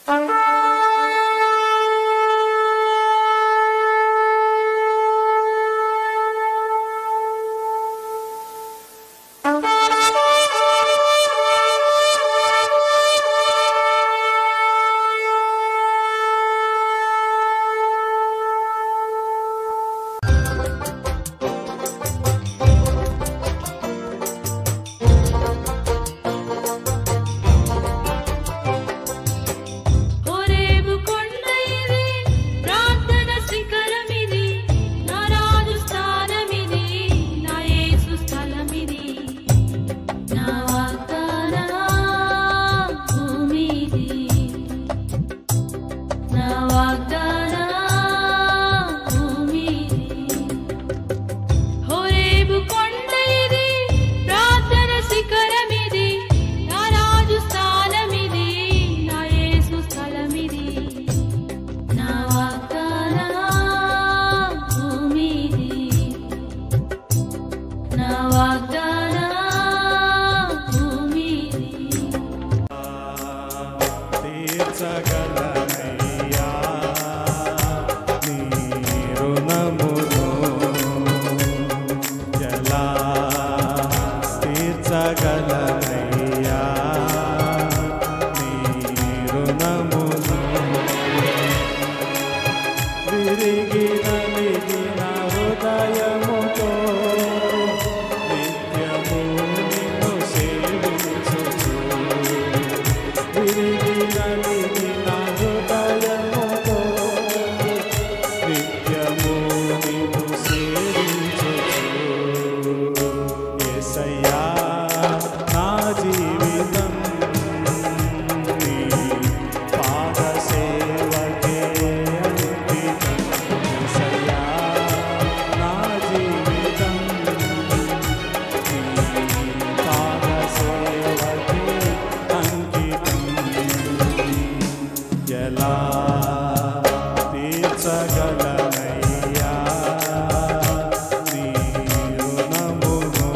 హోరేబు కొండ ఇది ప్రార్థన శిఖరమిది నా రాజు స్థానమిది నా యేసు స్థలమిది నా వాగ్దాన భూమిది నా వాగ్దాన భూమిది హోరేబు కొండ ఇది ప్రార్థన శిఖరమిది నా రాజు స్థానమిది నా యేసు స్థలమిది నా వాగ్దాన భూమిది నా వాగ్దాన భూమిది తీర్చగలనయ్యా నీ రుణమును ఎలా తీర్చగలనయ్యా నీ రుణమును విరిగి నలిగిన హృదయముతో నిత్యము నిన్ను సేవించుచు విరిగి నలిగిన హృదయముతో నిత్యము నిన్ను సేవించుచు యేసయ్యా నా జీవితం నీ పాద సేవకే అంకితం యేసయ్యా నా జీవితం నీ పాద సేవకే అంకితం ఎలా తీర్చగలనయ్యా నీ రుణమును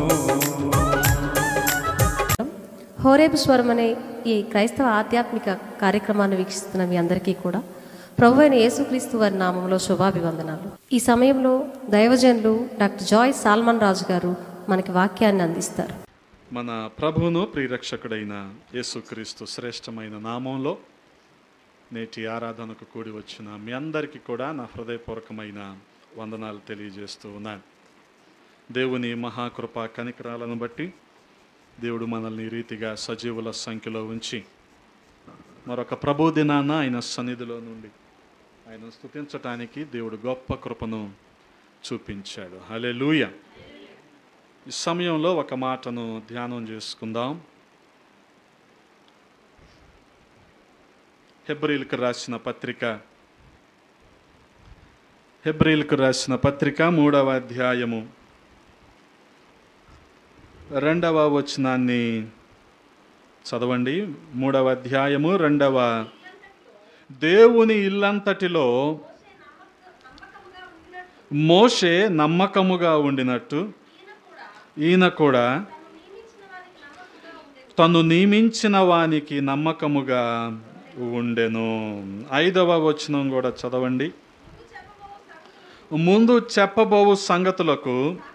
హోరేబు స్వరం అనే ఈ క్రైస్తవ ఆధ్యాత్మిక కార్యక్రమాన్ని వీక్షిస్తున్న మీ అందరికీ కూడా ప్రభు అయిన యేసుక్రీస్తు వారి నామంలో శుభాభివందనాలు ఈ సమయంలో దైవజనులు డాక్టర్ జాయ్ సాల్మన్ రాజు గారు మనకి వాక్యాన్ని అందిస్తారు మన ప్రభువును ప్రియరక్షకుడైన యేసుక్రీస్తు శ్రేష్టమైన నామంలో నేటి ఆరాధనకు కూడి వచ్చిన మీ అందరికీ కూడా నా హృదయపూర్వకమైన వందనాలు తెలియజేస్తూ ఉన్నాను దేవుని మహాకృప కనికరాలను బట్టి దేవుడు మనల్ని ఈ రీతిగా సజీవుల సంఖ్యలో ఉంచి మరొక ప్రభు దినాన ఆయన సన్నిధిలో నుండి ఆయన స్తుతించటానికి దేవుడు గొప్ప కృపను చూపించాడు హలే ఈ సమయంలో ఒక మాటను ధ్యానం చేసుకుందాం హెబ్రిల్కు రాసిన పత్రిక హెబ్రిల్కు రాసిన పత్రిక మూడవ అధ్యాయము రెండవ వచనాన్ని చదవండి మూడవ అధ్యాయము రెండవ దేవుని ఇల్లంతటిలో మోషే నమ్మకముగా ఉండినట్టు ఈయన కూడా తను నియమించిన వానికి నమ్మకముగా ఉండెను ఐదవ వచనం కూడా చదవండి ముందు చెప్పబోవు సంగతులకు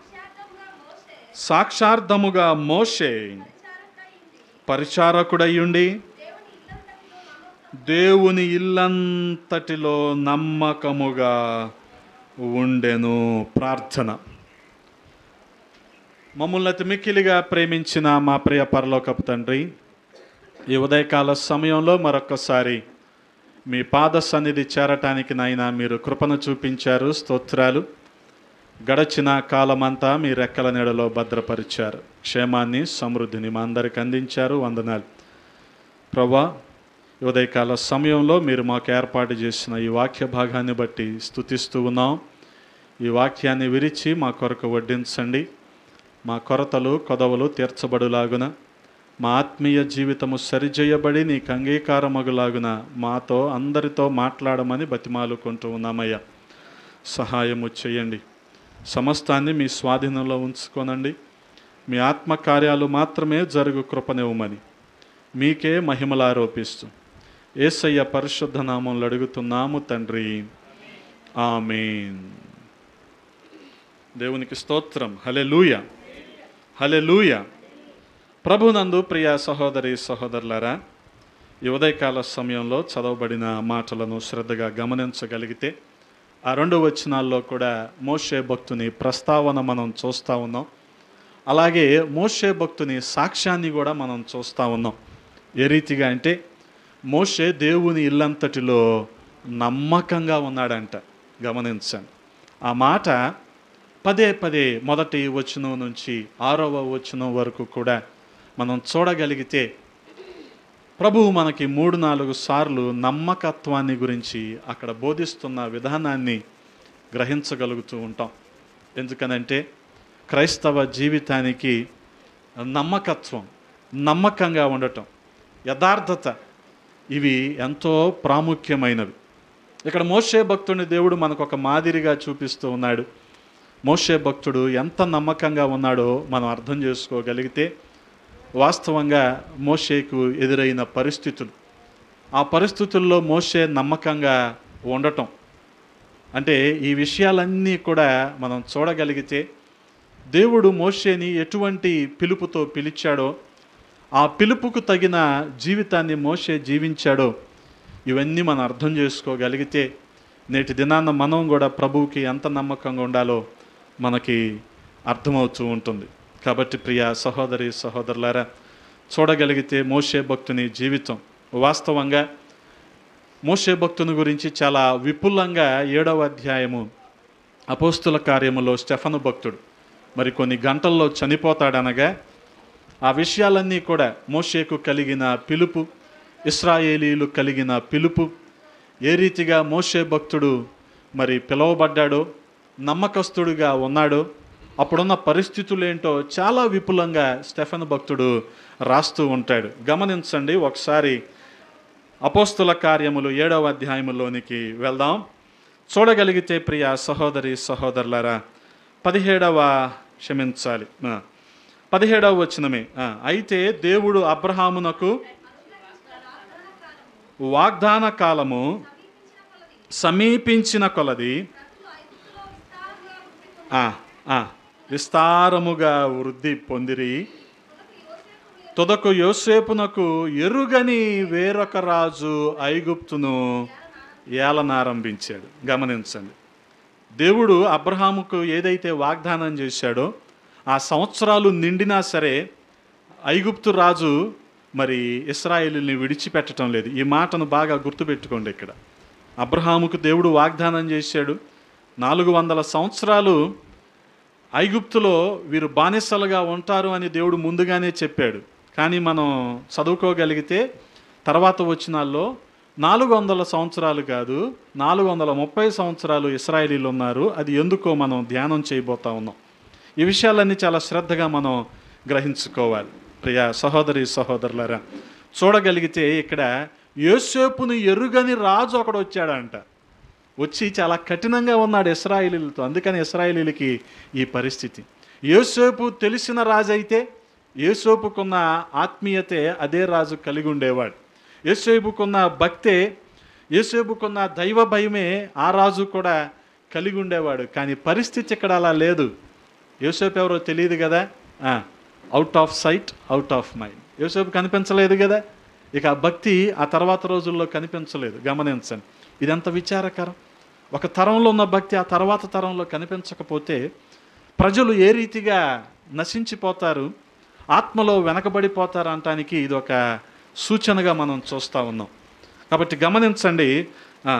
సాక్షార్థముగా మోషే పరిచారకుడయ్యుండి దేవుని ఇల్లంతటిలో నమ్మకముగా ఉండెను ప్రార్థన మమ్మల్ని అతి మిక్కిలిగా ప్రేమించిన మా ప్రియ పరలోకపు తండ్రి ఈ ఉదయకాల సమయంలో మరొక్కసారి మీ పాద సన్నిధి చేరటానికి నాయన మీరు కృపను చూపించారు స్తోత్రాలు గడచిన కాలమంతా మీ రెక్కల నీడలో భద్రపరిచారు క్షేమాన్ని సమృద్ధిని మా అందరికి అందించారు వందనాలు ప్రభా ఈ ఉదయకాల సమయంలో మీరు మాకు ఏర్పాటు చేసిన ఈ వాక్య భాగాన్ని బట్టి స్తుతిస్తూ ఉన్నాం ఈ వాక్యాన్ని విరిచి మా కొరకు వడ్డించండి మా కొరతలు కొదవలు తీర్చబడులాగున మా ఆత్మీయ జీవితము సరిచేయబడి నీకు అంగీకారమగులాగున మాతో అందరితో మాట్లాడమని బతిమాలుకుంటూ ఉన్నామయ్యా సహాయము చేయండి సమస్తాన్ని మీ స్వాధీనంలో ఉంచుకోనండి మీ ఆత్మకార్యాలు మాత్రమే జరుగు కృపనివ్వమని మీకే మహిమలు ఆరోపిస్తూ ఏసయ్య పరిశుద్ధ నామంలో అడుగుతున్నాము తండ్రి ఆమెన్ దేవునికి స్తోత్రం హలెలూయ హలెలూయ ప్రభునందు ప్రియ సహోదరి సహోదరులారా ఈ ఉదయకాల సమయంలో చదవబడిన మాటలను శ్రద్ధగా గమనించగలిగితే ఆ రెండు వచనాల్లో కూడా మోషే భక్తుని ప్రస్తావన మనం చూస్తూ ఉన్నాం అలాగే మోషే భక్తుని సాక్ష్యాన్ని కూడా మనం చూస్తూ ఉన్నాం ఏ రీతిగా అంటే మోషే దేవుని ఇల్లంతటిలో నమ్మకంగా ఉన్నాడంట గమనించండి ఆ మాట పదే పదే మొదటి వచనం నుంచి ఆరవ వచనం వరకు కూడా మనం చూడగలిగితే ప్రభువు మనకి మూడు నాలుగు సార్లు నమ్మకత్వాన్ని గురించి అక్కడ బోధిస్తున్న విధానాన్ని గ్రహించగలుగుతూ ఉంటాం ఎందుకనంటే క్రైస్తవ జీవితానికి నమ్మకత్వం నమ్మకంగా ఉండటం యథార్థత ఇవి ఎంతో ప్రాముఖ్యమైనవి ఇక్కడ మోషే భక్తుడిని దేవుడు మనకు ఒక మాదిరిగా చూపిస్తూ ఉన్నాడు మోషే భక్తుడు ఎంత నమ్మకంగా ఉన్నాడో మనం అర్థం చేసుకోగలిగితే వాస్తవంగా మోషేకు ఎదురైన పరిస్థితులు ఆ పరిస్థితుల్లో మోషే నమ్మకంగా ఉండటం అంటే ఈ విషయాలన్నీ కూడా మనం చూడగలిగితే దేవుడు మోషేని ఎటువంటి పిలుపుతో పిలిచాడో ఆ పిలుపుకు తగిన జీవితాన్ని మోషే జీవించాడో ఇవన్నీ మనం అర్థం చేసుకోగలిగితే నేటి దినాన్న మనం కూడా ప్రభువుకి ఎంత నమ్మకంగా ఉండాలో మనకి అర్థమవుతూ ఉంటుంది కాబట్టి ప్రియ సహోదరి సహోదరులారా చూడగలిగితే మోషే భక్తుని జీవితం వాస్తవంగా మోషే భక్తుని గురించి చాలా విపులంగా ఏడవ అధ్యాయము అపోస్తుల కార్యములో స్టెఫను భక్తుడు మరి కొన్ని గంటల్లో చనిపోతాడనగా ఆ విషయాలన్నీ కూడా మోషేకు కలిగిన పిలుపు ఇస్రాయేలీలు కలిగిన పిలుపు ఏ రీతిగా మోషే భక్తుడు మరి పిలువబడ్డాడో నమ్మకస్తుడుగా ఉన్నాడో అప్పుడున్న పరిస్థితులు ఏంటో చాలా విపులంగా స్టెఫన్ భక్తుడు రాస్తూ ఉంటాడు గమనించండి ఒకసారి అపోస్తుల కార్యములు ఏడవ అధ్యాయములోనికి వెళ్దాం చూడగలిగితే ప్రియ సహోదరి సహోదరులారా పదిహేడవ క్షమించాలి ఆ, పదిహేడవ వచనమే ఆ, అయితే దేవుడు అబ్రహామునకు వాగ్దాన కాలము సమీపించిన కొలది ఆ, ఆ, విస్తారముగా వృద్ధి పొందిరి తుదకు యోసేపునకు ఎరుగని వేరొక రాజు ఐగుప్తును ఏలనారంభించాడు గమనించండి దేవుడు అబ్రహాముకు ఏదైతే వాగ్దానం చేశాడో ఆ సంవత్సరాలు నిండినా సరే ఐగుప్తు రాజు మరి ఇస్రాయేలుని విడిచిపెట్టడం లేదు ఈ మాటను బాగా గుర్తుపెట్టుకోండి ఇక్కడ అబ్రహాముకు దేవుడు వాగ్దానం చేశాడు నాలుగు వందల సంవత్సరాలు ఐగుప్తులో వీరు బానిసలుగా ఉంటారు అని దేవుడు ముందుగానే చెప్పాడు కానీ మనం చదువుకోగలిగితే తర్వాత వచ్చినాల్లో నాలుగు వందల సంవత్సరాలు కాదు నాలుగు వందల ముప్పై సంవత్సరాలు ఇస్రాయేలీలు ఉన్నారు అది ఎందుకో మనం ధ్యానం చేయబోతా ఉన్నాం ఈ విషయాలన్నీ చాలా శ్రద్ధగా మనం గ్రహించుకోవాలి ప్రియ సహోదరి సహోదరులారా చూడగలిగితే ఇక్కడ యోసేపును ఎరుగని రాజు ఒకడు వచ్చాడంట వచ్చి చాలా కఠినంగా ఉన్నాడు ఇస్రాయేలీలతో అందుకని ఇస్రాయేలీలకి ఈ పరిస్థితి యోసేపు తెలిసిన రాజు అయితే యోసేపుకున్న ఆత్మీయతే అదే రాజు కలిగి ఉండేవాడు యోసేపుకున్న భక్తే యోసేపుకున్న దైవ భయమే ఆ రాజు కూడా కలిగి ఉండేవాడు కానీ పరిస్థితి ఇక్కడ అలా లేదు యోసేపు ఎవరో తెలియదు కదా out of sight out of mind యోసేపు కనిపించలేదు కదా ఇక ఆ భక్తి ఆ తర్వాత రోజుల్లో కనిపించలేదు గమనించండి ఇదంత విచారకరం ఒక తరంలో ఉన్న భక్తి ఆ తర్వాత తరంలో కనిపించకపోతే ప్రజలు ఏ రీతిగా నశించిపోతారు ఆత్మలో వెనకబడిపోతారు అనటానికి ఇది ఒక సూచనగా మనం చూస్తూ ఉన్నాం కాబట్టి గమనించండి ఆ,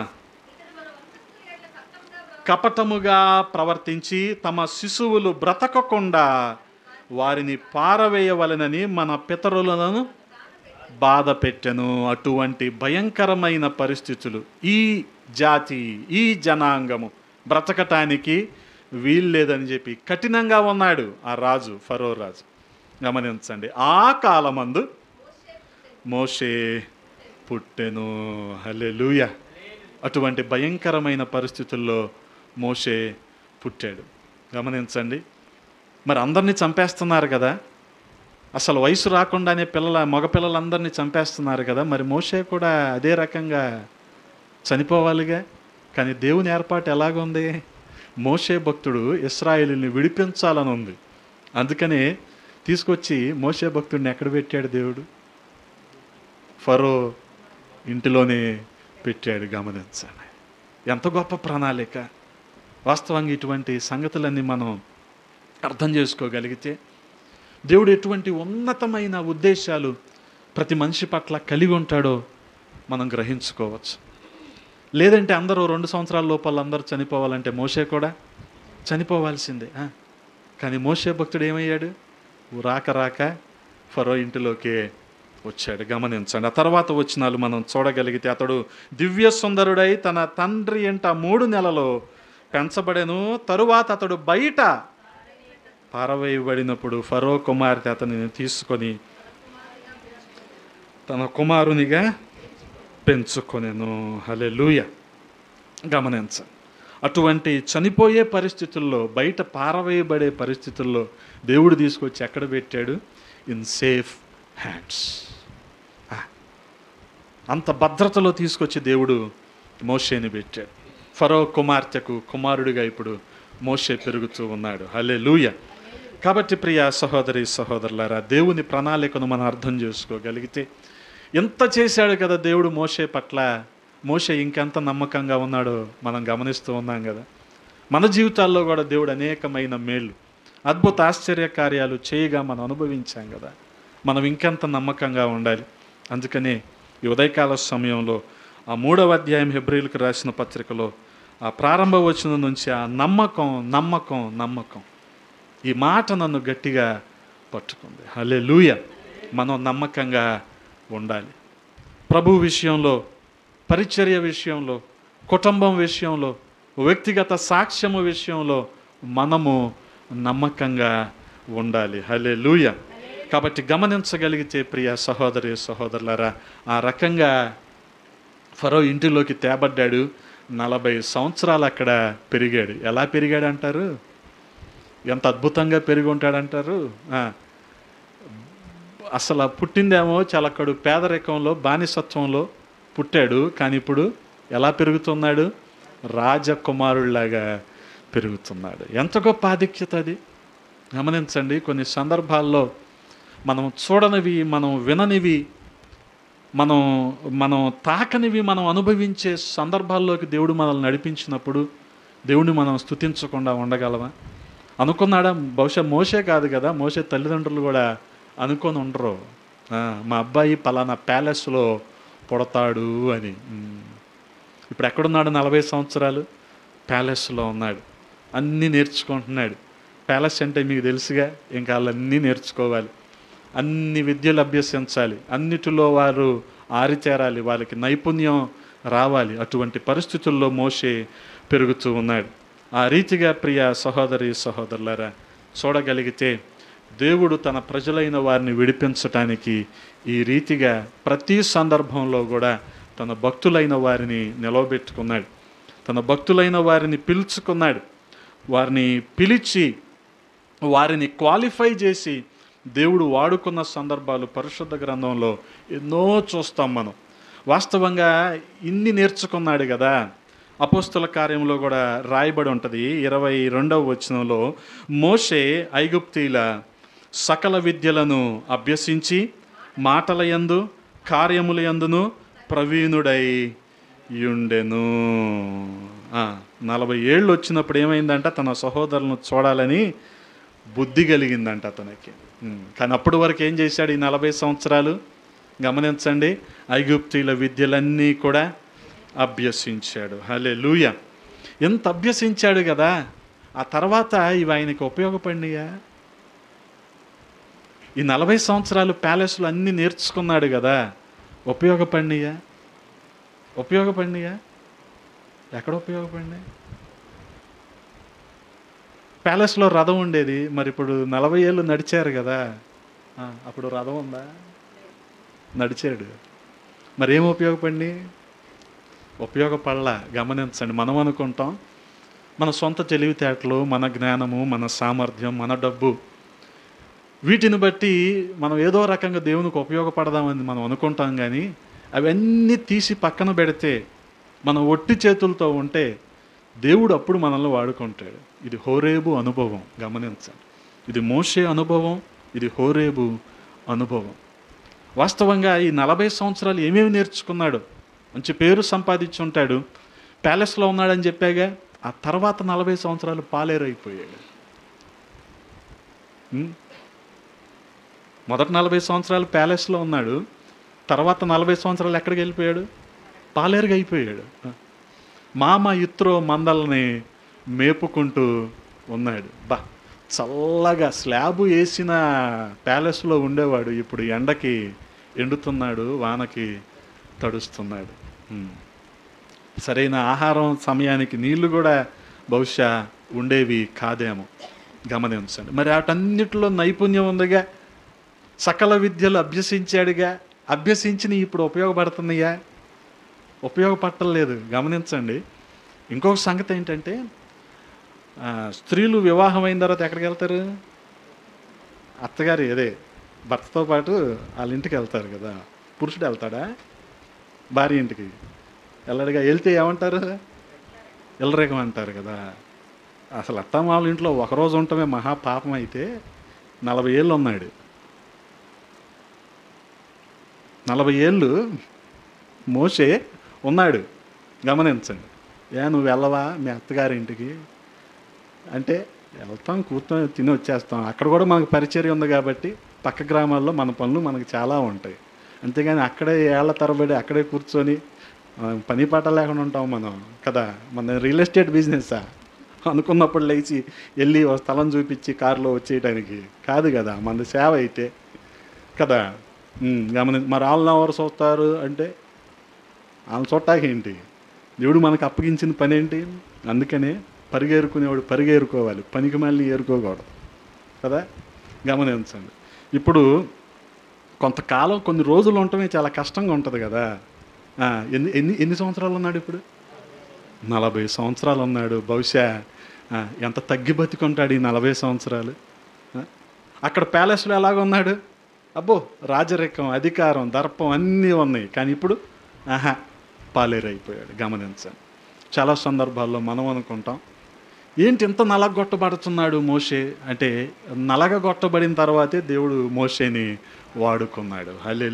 కపటముగా ప్రవర్తించి తమ శిశువులు బ్రతకకుండా వారిని పారవేయవలనని మన పితరులను బాధ పెట్టెను అటువంటి భయంకరమైన పరిస్థితులు ఈ జాతి ఈ జనాంగము బ్రతకటానికి వీల్లేదని చెప్పి కఠినంగా ఉన్నాడు ఆ రాజు ఫరో రాజు గమనించండి ఆ కాలమందు మోషే పుట్టెను హల్లెలూయ అటువంటి భయంకరమైన పరిస్థితుల్లో మోషే పుట్టాడు గమనించండి మరి అందరినీ చంపేస్తున్నారు కదా అసలు వయసు రాకుండానే పిల్లల మగ పిల్లలందరినీ చంపేస్తున్నారు కదా మరి మోషే కూడా అదే రకంగా చనిపోవాలిగా కానీ దేవుని ఏర్పాటు ఎలాగుంది మోషే భక్తుడు ఇస్రాయేలుని విడిపించాలని ఉంది అందుకనే తీసుకొచ్చి మోషే భక్తుడిని ఎక్కడ పెట్టాడు దేవుడు ఫరో ఇంటిలోనే పెట్టాడు గమనించండి ఎంత గొప్ప ప్రణాళిక వాస్తవంగా ఇటువంటి సంగతులన్నీ మనం అర్థం చేసుకోగలిగితే దేవుడు ఎటువంటి ఉన్నతమైన ఉద్దేశాలు ప్రతి మనిషి పట్ల కలిగి ఉంటాడో మనం గ్రహించుకోవచ్చు లేదంటే అందరూ రెండు సంవత్సరాల లోపల అందరూ చనిపోవాలంటే మోసే కూడా చనిపోవాల్సిందే ఆ. కానీ మోసే భక్తుడు ఏమయ్యాడు రాక రాక ఫరో ఇంటిలోకి వచ్చాడు గమనించండి ఆ తర్వాత వచ్చినాలు మనం చూడగలిగితే అతడు దివ్య సుందరుడై తన తండ్రి ఎంట మూడు నెలలు పెంచబడెను తరువాత అతడు బయట పారవేయబడినప్పుడు ఫరో కుమార్తె అతనిని తీసుకొని తన కుమారునిగా పెంచుకొనెను హలెలూయ గమనించండి అటువంటి చనిపోయే పరిస్థితుల్లో బయట పారవేయబడే పరిస్థితుల్లో దేవుడు తీసుకొచ్చి ఎక్కడ పెట్టాడు ఇన్ సేఫ్ హ్యాండ్స్ అంత భద్రతలో తీసుకొచ్చి దేవుడు మోషేని పెట్టాడు ఫరో కుమార్తెకు కుమారుడిగా ఇప్పుడు మోషే పెరుగుతూ ఉన్నాడు హలే లూయ కాబట్టి ప్రియ సహోదరి సహోదరులారా దేవుని ప్రణాళికను మనం అర్థం చేసుకోగలిగితే ఎంత చేశాడు కదా దేవుడు మోషే పట్ల మోషే ఇంకెంత నమ్మకంగా ఉన్నాడో మనం గమనిస్తూ ఉన్నాం కదా మన జీవితాల్లో కూడా దేవుడు అనేకమైన మేళ్ళు అద్భుత ఆశ్చర్య కార్యాలు చేయగా మనం అనుభవించాం కదా మనం ఇంకెంత నమ్మకంగా ఉండాలి అందుకనే ఈ ఉదయకాల సమయంలో ఆ మూడవ అధ్యాయం హెబ్రిల్కి రాసిన పత్రికలో ఆ ప్రారంభ వచనం నుంచి ఆ నమ్మకం నమ్మకం నమ్మకం ఈ మాట నన్ను గట్టిగా పట్టుకుంది హలే లూయ మనం నమ్మకంగా ఉండాలి ప్రభు విషయంలో పరిచర్య విషయంలో కుటుంబం విషయంలో వ్యక్తిగత సాక్ష్యము విషయంలో మనము నమ్మకంగా ఉండాలి హలే లూయ కాబట్టి గమనించగలిగితే ప్రియ సహోదరి సహోదరులారా ఆ రకంగా ఫరో ఇంటిలోకి తేబడ్డాడు నలభై సంవత్సరాలు అక్కడ పెరిగాడు ఎలా పెరిగాడు అంటారు ఎంత అద్భుతంగా పెరిగి ఉంటాడంటారు ఆ, అసలు పుట్టిందేమో చాలా కడు పేదరికంలో బానిసత్వంలో పుట్టాడు కానీ ఇప్పుడు ఎలా పెరుగుతున్నాడు రాజకుమారుడిలాగా పెరుగుతున్నాడు ఎంత గొప్ప ఆధిక్యత అది గమనించండి కొన్ని సందర్భాల్లో మనం చూడనివి మనం విననివి మనం మనం తాకనివి మనం అనుభవించే సందర్భాల్లోకి దేవుడు మనల్ని నడిపించినప్పుడు దేవుడిని మనం స్తుతించకుండా ఉండగలమా అనుకున్నాడా బహుశా మోసే కాదు కదా మోసే తల్లిదండ్రులు కూడా అనుకొని ఉండరు ఆ, మా అబ్బాయి పలానా ప్యాలెస్లో పుడతాడు అని ఉమ్. ఇప్పుడు ఎక్కడున్నాడు నలభై సంవత్సరాలు ప్యాలెస్లో ఉన్నాడు అన్నీ నేర్చుకుంటున్నాడు ప్యాలెస్ అంటే మీకు తెలుసుగా ఇంకా వాళ్ళన్నీ నేర్చుకోవాలి అన్ని విద్యలు అభ్యసించాలి అన్నిటిలో వారు ఆరితేరాలి వాళ్ళకి నైపుణ్యం రావాలి అటువంటి పరిస్థితుల్లో మోసే పెరుగుతూ ఉన్నాడు ఆ రీతిగా ప్రియ సహోదరి సహోదరులారా చూడగలిగితే దేవుడు తన ప్రజలైన వారిని విడిపించటానికి ఈ రీతిగా ప్రతి సందర్భంలో కూడా తన భక్తులైన వారిని నిలవబెట్టుకున్నాడు తన భక్తులైన వారిని పిలుచుకున్నాడు వారిని పిలిచి వారిని క్వాలిఫై చేసి దేవుడు వాడుకున్న సందర్భాలు పరిశుద్ధ గ్రంథంలో ఎన్నో చూస్తాం మనం వాస్తవంగా ఇన్ని నేర్చుకున్నాడు కదా అపోస్తుల కార్యంలో కూడా రాయబడి ఉంటుంది ఇరవై రెండవ వచనంలో మోషే ఐగుప్తీల సకల విద్యలను అభ్యసించి మాటల యందు కార్యముల యందును ప్రవీణుడై యుండెను ఆ, నలభై ఏళ్ళు వచ్చినప్పుడు ఏమైందంట తన సహోదరులను చూడాలని బుద్ధి కలిగిందంట అతనికి ఉమ్, కానీ అప్పటి వరకు ఏం చేశాడు ఈ నలభై సంవత్సరాలు గమనించండి ఐగుప్తీల విద్యలన్నీ కూడా అభ్యసించాడు హలే లూయ ఎంత అభ్యసించాడు కదా ఆ తర్వాత ఇవి ఆయనకి ఉపయోగపడినాయా ఈ నలభై సంవత్సరాలు ప్యాలెస్లో అన్నీ నేర్చుకున్నాడు కదా ఉపయోగపడినాయా ఉపయోగపడినాయా ఎక్కడ ఉపయోగపడినాయి ప్యాలెస్లో రథం ఉండేది మరి ఇప్పుడు నలభై ఏళ్ళు నడిచారు కదా ఆ, అప్పుడు రథం ఉందా నడిచాడు మరి ఏం ఉపయోగపడి ఉపయోగపడలా గమనించండి మనం అనుకుంటాం మన సొంత తెలివితేటలు మన జ్ఞానము మన సామర్థ్యం మన డబ్బు వీటిని బట్టి మనం ఏదో రకంగా దేవునికి ఉపయోగపడదామని మనం అనుకుంటాం కానీ అవన్నీ తీసి పక్కన పెడితే మనం ఒట్టి చేతులతో ఉంటే దేవుడు అప్పుడు మనల్ని వాడుకుంటాడు ఇది హోరేబు అనుభవం గమనించండి ఇది మోషే అనుభవం ఇది హోరేబు అనుభవం వాస్తవంగా ఈ నలభై సంవత్సరాలు ఏమేమి నేర్చుకున్నాడు మంచి పేరు సంపాదించి ఉంటాడు ప్యాలెస్లో ఉన్నాడని చెప్పాగా ఆ తర్వాత నలభై సంవత్సరాలు పాలేరైపోయాడు ఉం? మొదటి నలభై సంవత్సరాలు ప్యాలెస్లో ఉన్నాడు తర్వాత నలభై సంవత్సరాలు ఎక్కడికి వెళ్ళిపోయాడు పాలేరుగా అయిపోయాడు మామ ఇత్రో మందల్ని మేపుకుంటూ ఉన్నాడు బా చల్లగా స్లాబ్ వేసిన ప్యాలెస్లో ఉండేవాడు ఇప్పుడు ఎండకి ఎండుతున్నాడు వానకి తడుస్తున్నాడు ఉం. సరైన ఆహారం సమయానికి నీళ్లు కూడా బహుశా ఉండేవి కాదేమో గమనించండి మరి వాటన్నిటిలో నైపుణ్యం ఉందిగా సకల విద్యలు అభ్యసించాడుగా అభ్యసించిన ఇప్పుడు ఉపయోగపడుతున్నాయా ఉపయోగపడలేదు గమనించండి ఇంకొక సంగతి ఏంటంటే ఆ, స్త్రీలు వివాహం అయిన తర్వాత ఎక్కడికి వెళ్తారు అత్తగారు అదే భర్తతో పాటు వాళ్ళ ఇంటికి వెళ్తారు కదా పురుషుడు వెళ్తాడా భార్య ఇంటికి వెళ్ళడుగా వెళ్తే ఏమంటారు ఎల్లరేగం అంటారు కదా అసలు అత్తమామల ఇంట్లో ఒకరోజు ఉండటమే మహా పాపం అయితే నలభై ఏళ్ళు ఉన్నాడు నలభై ఏళ్ళు మోసే ఉన్నాడు గమనించండి ఏ నువ్వు వెళ్ళవా మీ అత్తగారి ఇంటికి అంటే వెళ్తాం కూర్చొని తిని వచ్చేస్తాం అక్కడ కూడా మనకు పరిచర్య ఉంది కాబట్టి పక్క గ్రామాల్లో మన పనులు మనకు చాలా ఉంటాయి అంతేగాని అక్కడే ఏళ్ల తరబడి అక్కడే కూర్చొని ఆ, పని పాట లేకుండా ఉంటాం మనం కదా మన రియల్ ఎస్టేట్ బిజినెస్సా అనుకున్నప్పుడు లేచి వెళ్ళి ఓ స్థలం చూపించి కారులో వచ్చేయడానికి కాదు కదా మన సేవ అయితే కదా ఉమ్, గమని మరి వాళ్ళని ఎవరు చూస్తారు అంటే వాళ్ళని చూడటానికి ఏంటి దేవుడు మనకు అప్పగించిన పని ఏంటి అందుకనే పరిగేరుకునేవాడు పరిగేరుకోవాలి పనికి మళ్ళీ ఏరుకోకూడదు కదా గమనించండి ఇప్పుడు కొంతకాలం కొన్ని రోజులు ఉండటమే చాలా కష్టంగా ఉంటుంది కదా ఆ, ఎన్ని ఎన్ని ఎన్ని సంవత్సరాలు ఉన్నాడు ఇప్పుడు నలభై సంవత్సరాలు ఉన్నాడు బహుశా ఆ, ఎంత తగ్గి బతికుంటాడు ఈ నలభై సంవత్సరాలు ఆ? అక్కడ ప్యాలెస్లో ఎలాగ ఉన్నాడు అబ్బో రాజరికం అధికారం దర్పం అన్నీ ఉన్నాయి కానీ ఇప్పుడు ఆహా పాలేరైపోయాడు గమనించండి చాలా సందర్భాల్లో మనం అనుకుంటాం ఏంటి ఇంత నలగొట్టబడుతున్నాడు మోషే అంటే నలగగొట్టబడిన తర్వాతే దేవుడు మోషేని వాడుకున్నాడు హలే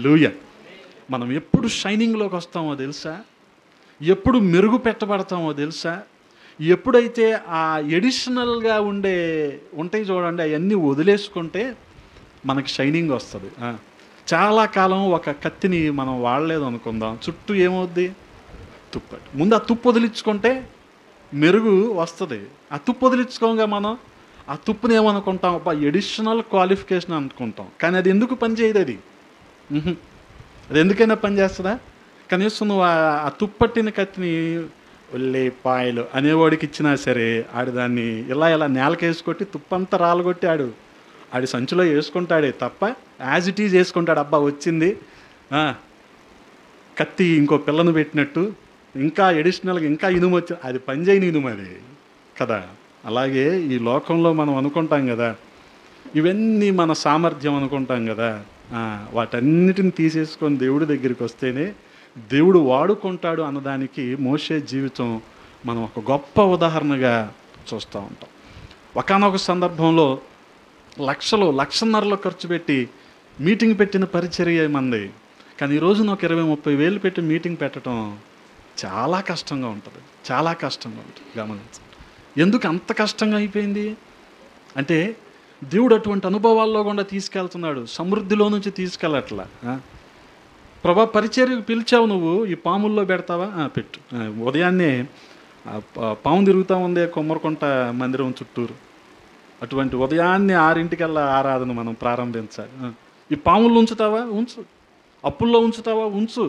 మనం ఎప్పుడు షైనింగ్లోకి వస్తామో తెలుసా ఎప్పుడు మెరుగు పెట్టబడతామో తెలుసా ఎప్పుడైతే ఆ ఎడిషనల్గా ఉండే ఉంటాయి చూడండి అవన్నీ వదిలేసుకుంటే మనకి షైనింగ్ వస్తుంది ఆ. చాలా కాలం ఒక కత్తిని మనం వాడలేదు అనుకుందాం చుట్టూ ఏమవుద్ది తుప్పటి ముందు ఆ తుప్పు వదిలించుకుంటే మెరుగు వస్తుంది ఆ తుప్పు వదిలించుకోగా మనం ఆ తుప్పుని ఏమనుకుంటాం అబ్బా ఎడిషనల్ క్వాలిఫికేషన్ అనుకుంటాం కానీ అది ఎందుకు పనిచేయదు అది మ్హూ. అది ఎందుకైనా పనిచేస్తుందా కనీసం నువ్వు ఆ- ఆ తుప్పట్టిన కత్తిని ఉల్లిపాయలు అనేవాడికి ఇచ్చినా సరే ఆడు దాన్ని ఇలా ఇలా నేలకేసి కొట్టి తుప్పంతా రాలగొట్టి ఆడు ఆడి సంచిలో వేసుకుంటాడే తప్ప యాజ్ ఇట్ ఈజ్ వేసుకుంటాడు అబ్బా వచ్చింది ఆ, కత్తి ఇంకో పిల్లను పెట్టినట్టు ఇంకా ఎడిషనల్గా ఇంకా ఇనుము వచ్చి అది పనిచేయని ఇనుము అది కదా అలాగే ఈ లోకంలో మనం అనుకుంటాం కదా ఇవన్నీ మన సామర్థ్యం అనుకుంటాం కదా ఆ, వాటన్నిటిని తీసేసుకొని దేవుడి దగ్గరికి వస్తేనే దేవుడు వాడుకుంటాడు అన్నదానికి మోసే జీవితం మనం ఒక గొప్ప ఉదాహరణగా చూస్తూ ఉంటాం ఒకనొక సందర్భంలో లక్షలు లక్షన్నరలో ఖర్చు పెట్టి మీటింగ్ పెట్టిన పరిచర్య మంది కానీ ఈ రోజున ఒక ఇరవై ముప్పై వేలు పెట్టి మీటింగ్ పెట్టడం చాలా కష్టంగా ఉంటుంది చాలా కష్టంగా ఉంటుంది గమనించండి ఎందుకు అంత కష్టంగా అయిపోయింది అంటే దేవుడు అటువంటి అనుభవాల్లో కూడా తీసుకెళ్తున్నాడు సమృద్ధిలో నుంచి తీసుకెళ్ళట్లా ఆ? ప్రభా పరిచర్యకు పిలిచావు నువ్వు ఈ పాముల్లో పెడతావా ఆ, పెట్టు ఆ, ఉదయాన్నే ఆ, పా- పాము తిరుగుతూ ఉందే కొమ్మరకుంట మందిరం చుట్టూరు అటువంటి ఉదయాన్నే ఆరింటికల్లా ఆరాధన మనం ప్రారంభించాలి ఆ. ఈ పాముల్లో ఉంచుతావా ఉంచు అప్పుల్లో ఉంచుతావా ఉంచు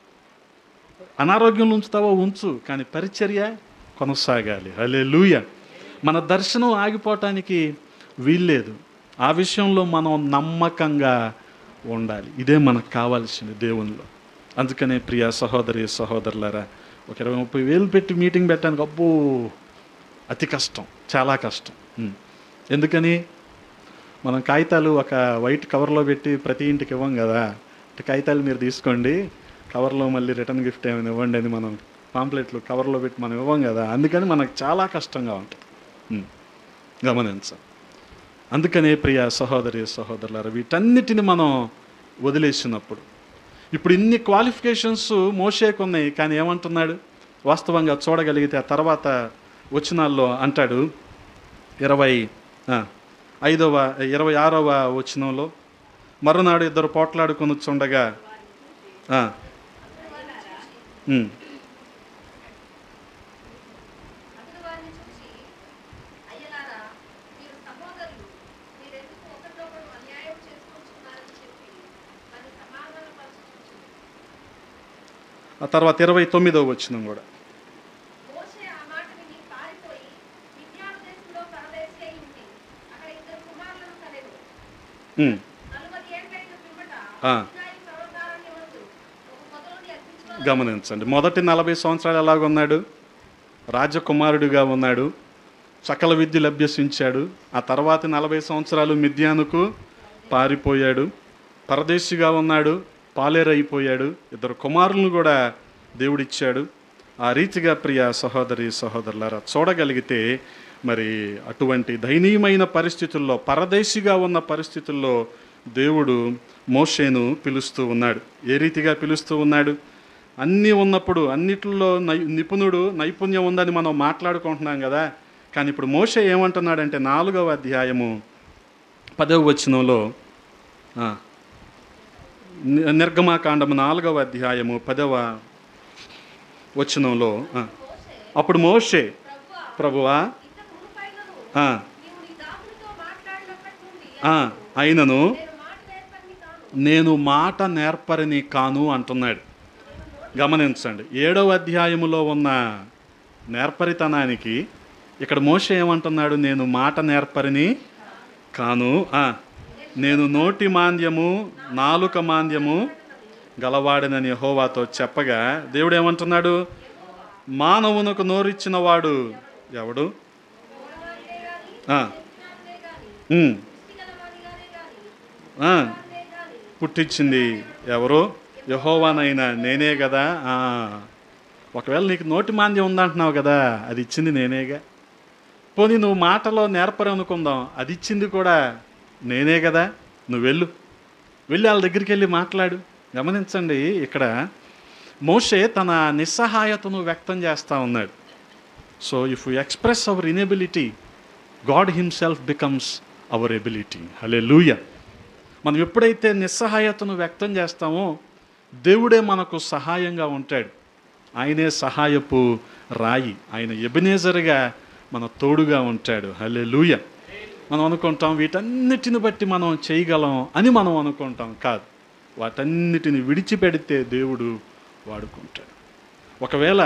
అనారోగ్యంలో ఉంచుతావా ఉంచు కానీ పరిచర్య కొనసాగాలి అలే మన దర్శనం ఆగిపోవటానికి వీల్లేదు ఆ విషయంలో మనం నమ్మకంగా ఉండాలి ఇదే మనకు కావాల్సింది దేవునిలో అందుకనే ప్రియ సహోదరి సహోదరులారా ఒక ఇరవై ముప్పై వేలు పెట్టి మీటింగ్ పెట్టడానికి అబ్బో అతి కష్టం చాలా కష్టం ఉం. ఎందుకని మనం కాగితాలు ఒక వైట్ కవర్లో పెట్టి ప్రతి ఇంటికి ఇవ్వం కదా అంటే కాగితాలు మీరు తీసుకోండి కవర్లో మళ్ళీ రిటర్న్ గిఫ్ట్ ఏమైనా ఇవ్వండి అని మనం పాంప్లెట్లు కవర్లో పెట్టి మనం ఇవ్వం కదా అందుకని మనకు చాలా కష్టంగా ఉంటుంది ఉమ్. గమనించాం అందుకనే ప్రియ సహోదరి సహోదరులారా వీటన్నిటిని మనం వదిలేసినప్పుడు ఇప్పుడు ఇన్ని క్వాలిఫికేషన్స్ మోషేకు ఉన్నాయి కానీ ఏమంటున్నాడు వాస్తవంగా చూడగలిగితే ఆ తర్వాత వచనాల్లో అంటాడు ఇరవై ఆ, ఐదవ ఇరవై ఆరవ వచనంలో మరునాడు ఇద్దరు పోట్లాడుకొని చుండగా ఆ, ఉమ్, అతడు వారిని చూసి అయ్యలారా మీరు సహోదరులు మీరెందుకు ఒకరినొకరు అన్యాయం చేసుకుంటున్నారని చెప్పి వారిని సమాధానపరచుకుంటున్నారు ఆ తర్వాత ఇరవై తొమ్మిదవ వచనం కూడా మోషే ఆ మాట విని పారిపోయి మిద్యాను దేశంలో పరదేశి అయింది అక్కడ ఇద్దరు కుమారులను కలెను ఉమ్, నలుగురి ఏళ్ళైన పిమ్మట ఆ. ఇశ్రాయేలు పర్వతారణ్య వద్దు ఒక మొదలుని అగ్నించులో గమనించండి మొదటి నలభై సంవత్సరాలు ఎలాగున్నాడు రాజకుమారుడిగా ఉన్నాడు సకల విద్యలు అభ్యసించాడు ఆ తర్వాత నలభై సంవత్సరాలు మిద్యానుకు పారిపోయాడు పరదేశిగా ఉన్నాడు పాలేరైపోయాడు ఇద్దరు కుమారులను కూడా దేవుడిచ్చాడు ఆ రీతిగా ప్రియ సహోదరి సహోదరులారా చూడగలిగితే మరి అటువంటి దయనీయమైన పరిస్థితుల్లో పరదేశిగా ఉన్న పరిస్థితుల్లో దేవుడు మోషేను పిలుస్తూ ఉన్నాడు ఏ రీతిగా పిలుస్తూ ఉన్నాడు అన్నీ ఉన్నప్పుడు అన్నిటిలో నై నిపుణుడు నైపుణ్యం ఉందని మనం మాట్లాడుకుంటున్నాం కదా కానీ ఇప్పుడు మోషే ఏమంటున్నాడంటే నాలుగవ అధ్యాయము పదవ వచనంలో ఆ, ని- నిర్గమాకాండము నాలుగవ అధ్యాయము పదవ వచనంలో ఆ, అప్పుడు మోషే ప్రభువా ఇంతకు మునుపైనను ఆ, నీవు నీ దాసునితో మాట్లాడినప్పటి నుండి ఆ, అయినను నేను మాట నేర్పని కాను నేను మాట నేర్పరిని కాను అంటున్నాడు గమనించండి ఏడవ అధ్యాయములో ఉన్న నేర్పరితనానికి ఇక్కడ మోష ఏమంటున్నాడు నేను మాట నేర్పరిని కాను ఆ, నేను నోటి మాంద్యము నాలుక మాంద్యము గలవాడినని హోవాతో చెప్పగా దేవుడు ఏమంటున్నాడు మానవునకు నోరిచ్చిన వాడు ఎవడు ఆ, ఉమ్, ఆ, పుట్టించింది ఎవరు యహోవానైనా నేనే కదా ఆ, ఒకవేళ నీకు నోటి మాంద్యం ఉందంటున్నావు కదా అది ఇచ్చింది నేనేగా పోనీ నువ్వు మాటలో నేర్పరు అనుకుందాం అది ఇచ్చింది కూడా నేనే కదా నువ్వు వెళ్ళు వెళ్ళి వాళ్ళ దగ్గరికి వెళ్ళి మాట్లాడు గమనించండి ఇక్కడ మోషే తన నిస్సహాయతను వ్యక్తం చేస్తూ ఉన్నాడు so if you express our inability god himself becomes our ability హలే మనం ఎప్పుడైతే నిస్సహాయతను వ్యక్తం చేస్తామో దేవుడే మనకు సహాయంగా ఉంటాడు ఆయనే సహాయపు రాయి ఆయన ఎబినేజర్గా మన తోడుగా ఉంటాడు హలే మనం అనుకుంటాం వీటన్నిటిని బట్టి మనం చేయగలం అని మనం అనుకుంటాం కాదు వాటన్నిటిని విడిచిపెడితే దేవుడు వాడుకుంటాడు ఒకవేళ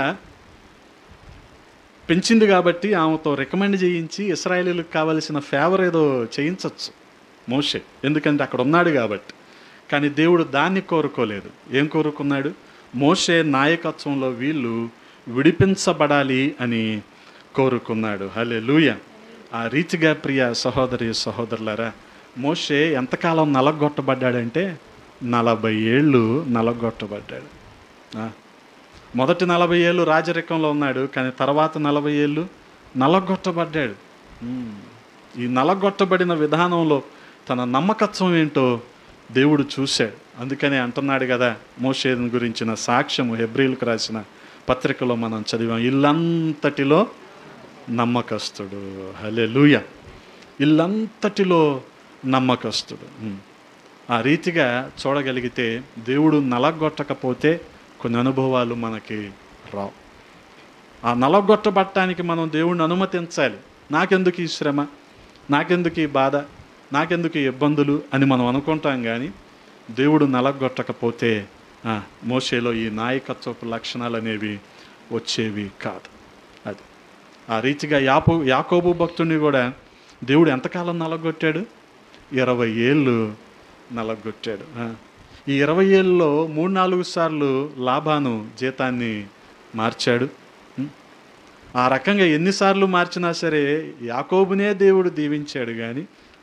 పెంచింది కాబట్టి ఆమెతో రికమెండ్ చేయించి ఇస్రాయేలీలకు కావలసిన ఫేవర్ ఏదో చేయించవచ్చు మోషే ఎందుకంటే అక్కడ ఉన్నాడు కాబట్టి కానీ దేవుడు దాన్ని కోరుకోలేదు ఏం కోరుకున్నాడు మోషే నాయకత్వంలో వీళ్ళు విడిపించబడాలి అని కోరుకున్నాడు హలే ఆ రీతిగా ప్రియ సహోదరి సహోదరులారా మోషే ఎంతకాలం నలగొట్టబడ్డాడంటే నలభై ఏళ్ళు నలగొట్టబడ్డాడు ఆ. మొదటి నలభై ఏళ్ళు రాజరికంలో ఉన్నాడు కానీ తర్వాత నలభై ఏళ్ళు నలగొట్టబడ్డాడు ఉమ్. ఈ నలగొట్టబడిన విధానంలో తన నమ్మకత్వం ఏంటో దేవుడు చూశాడు అందుకనే అంటున్నాడు కదా మోషేను గురించిన సాక్ష్యము హెబ్రిల్కు రాసిన పత్రికలో మనం చదివాం ఇల్లంతటిలో నమ్మకస్తుడు హలే ఇల్లంతటిలో నమ్మకస్తుడు ఉమ్. ఆ రీతిగా చూడగలిగితే దేవుడు నలగొట్టకపోతే కొన్ని అనుభవాలు మనకి రావు ఆ నలగొట్టబట్టడానికి మనం దేవుడిని అనుమతించాలి నాకెందుకు ఈ శ్రమ నాకెందుకు ఈ బాధ నాకెందుకు ఈ ఇబ్బందులు అని మనం అనుకుంటాం కానీ దేవుడు నలగొట్టకపోతే ఆ, మోషేలో ఈ నాయకత్వపు లక్షణాలు అనేవి వచ్చేవి కాదు అది ఆ రీతిగా యాపో యాకోబు భక్తుడిని కూడా దేవుడు ఎంతకాలం నలగొట్టాడు ఇరవై ఏళ్ళు నలగొట్టాడు ఆ. ఈ ఇరవై ఏళ్ళలో మూడు నాలుగు సార్లు లాభాను జీతాన్ని మార్చాడు ఉం? ఆ రకంగా ఎన్నిసార్లు మార్చినా సరే యాకోబునే దేవుడు దీవించాడు కానీ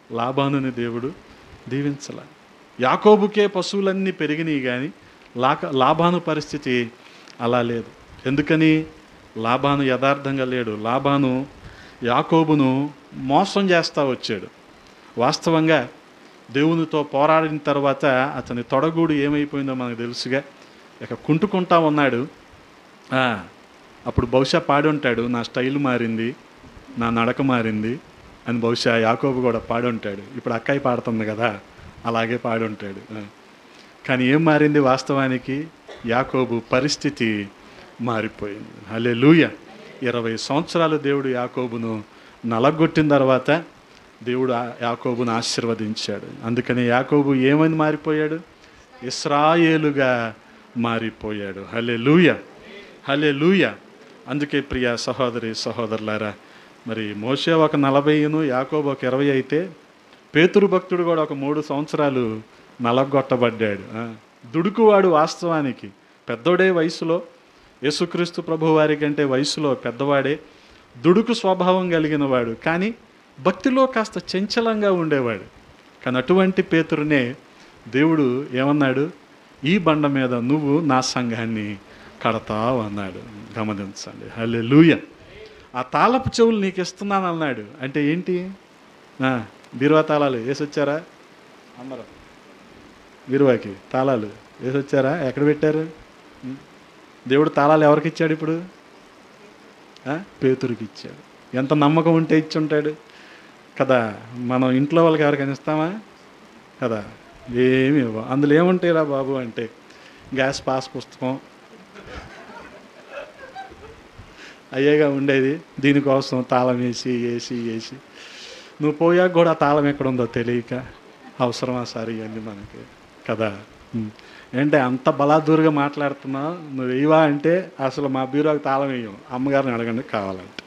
లాభానుని దేవుడు దీవించలా యాకోబుకే పశువులన్నీ పెరిగినాయి కానీ లాక లాభాను పరిస్థితి అలా లేదు ఎందుకని లాభాను యథార్థంగా లేడు లాభాను యాకోబును మోసం చేస్తూ వచ్చాడు వాస్తవంగా దేవునితో పోరాడిన తర్వాత అతని తొడగూడు ఏమైపోయిందో మనకు తెలుసుగా ఇక కుంటుకుంటా ఉన్నాడు ఆ, అప్పుడు బహుశా పాడి ఉంటాడు నా స్టైల్ మారింది నా నడక మారింది అని బహుశా యాకోబు కూడా పాడి ఉంటాడు ఇప్పుడు అక్కయ్య పాడుతుంది కదా అలాగే పాడి ఉంటాడు ఆ. కానీ ఏం మారింది వాస్తవానికి యాకోబు పరిస్థితి మారిపోయింది హలే లూయ ఇరవై సంవత్సరాలు దేవుడు యాకోబును నలగొట్టిన తర్వాత దేవుడు ఆ యాకోబును ఆశీర్వదించాడు అందుకని యాకోబు ఏమని మారిపోయాడు ఇస్రాయేలుగా మారిపోయాడు హలే లూయ హలే లూయ అందుకే ప్రియ సహోదరి సహోదరులారా మరి మోసే ఒక నలభైను యాకోబు ఒక ఇరవై అయితే పేతురు భక్తుడు కూడా ఒక మూడు సంవత్సరాలు నలగొట్టబడ్డాడు ఆ, దుడుకువాడు వాస్తవానికి పెద్దోడే వయసులో యేసుక్రీస్తు ప్రభు వారి కంటే వయసులో పెద్దవాడే దుడుకు స్వభావం కలిగిన వాడు కానీ భక్తిలో కాస్త చంచలంగా ఉండేవాడు కానీ అటువంటి పేతురునే దేవుడు ఏమన్నాడు ఈ బండ మీద నువ్వు నా సంఘాన్ని కడతావు అన్నాడు గమనించండి హలే లూయ ఆ తాళపు చెవులు నీకు ఇస్తున్నాను అన్నాడు అంటే ఏంటి ఆ, బీరువా తాళాలు వేసొచ్చారా అందరూ బీరువాకి తాళాలు వేసొచ్చారా ఎక్కడ పెట్టారు ఉం. దేవుడు తాళాలు ఎవరికి ఇచ్చాడు ఇప్పుడు ఆ? పేతురికి ఇచ్చాడు ఎంత నమ్మకం ఉంటే ఇచ్చి ఉంటాడు కదా మనం ఇంట్లో వాళ్ళకి ఎవరికైనా ఇస్తామా కదా ఏమి ఇవ్వం అందులో ఏముంటాయిరా బాబు అంటే గ్యాస్ పాస్ పుస్తకం అయ్యేగా ఉండేది దీనికోసం తాళం వేసి వేసి వేసి నువ్వు పోయాక కూడా ఆ తాళం ఎక్కడ ఉందో తెలియక అవసరమా సార్ ఇవన్నీ మనకి కదా ఉం. ఏంటి అంత బలాదూరుగా మాట్లాడుతున్నావు నువ్వు వేయవా అంటే అసలు మా బీరోకి తాళం వేయం అమ్మగారిని అడగండి కావాలంటే